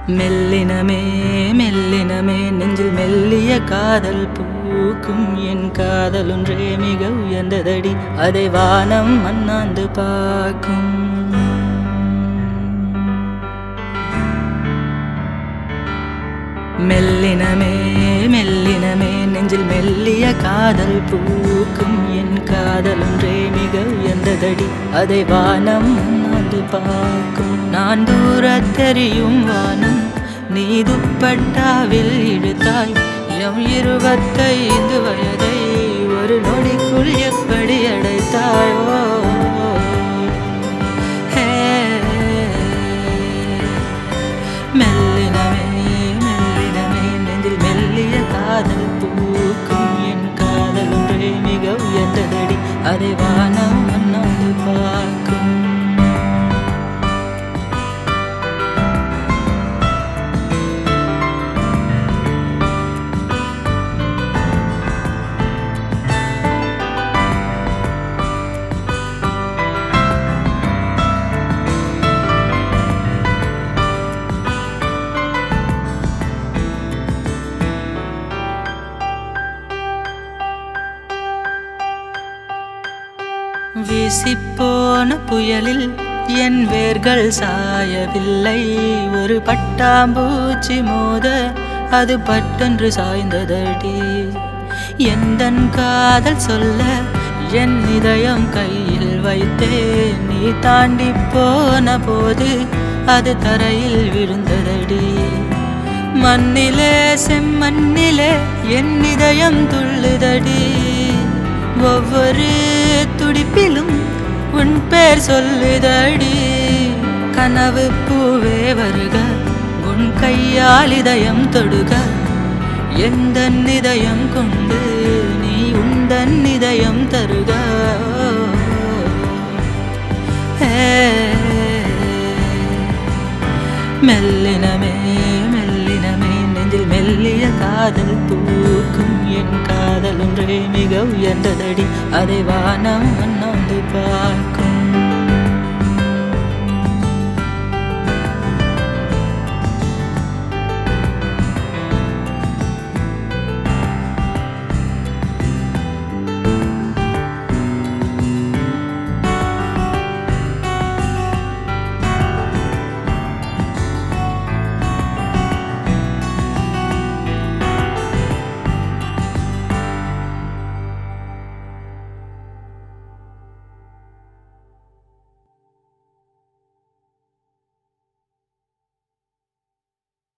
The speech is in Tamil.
மெல்லினமே மெல்லினமே நெஞ்சில் மெல்லிய காதல் பூக்கும் என் காதல் ஒன்றே மிக உயர்ந்ததடி அதை வானம் மண்ணாந்து பார்க்கும் மெல்லினமே மெல்லினமே நெஞ்சில் மெல்லிய காதல் பூக்கும் என் காதல் ஒன்றே மிக உயர்ந்ததடி அதை வானம் வந்து பார்க்கும் நான் தூர தெரியும் வானம் நீ துப்பட்டாவில் இழுத்தாய் எம் இருபத்தைந்து வயதை ஒரு நொடிக்குள் எப்படி அடைத்தாயோ ஹே மெல்லினமே மெல்லினமே நெஞ்சில் மெல்லிய காதல் பூக்கும் என் காதல் ஒன்றே மிக உயர்ந்ததடி அதை வானம் மண்ணாந்து பார்க்கும் வீசிப்போன புயலில் என் வேர்கள் சாயவில்லை ஒரு பட்டாம்பூச்சி மோத அது பட்டென்று சாய்ந்ததடி எந்தன் காதல் சொல்ல என் இதயம் கையில் வைத்தேன் நீ தாண்டி போன போது அது தரையில் விழுந்ததடி மண்ணிலே செம்மண்ணிலே என் இதயம் துள்ளுதடி ஒவ்வொரு துடிப்பிலும் உன் பேர் சொல்லுதடி கனவு பூவே வருக உன் கையால் இதயம் தொடுக எந்த இதயம் கொண்டு நீ உந்தன் இதயம் தருக ஹே மெல்லினமே மெல்லினமே நெஞ்சில் மெல்லிய காதல் பூக்கும் என் காதல் ஒன்றே மிக உயர்ந்ததடி அதை வானம் மண்ணாந்து பார்க்கும்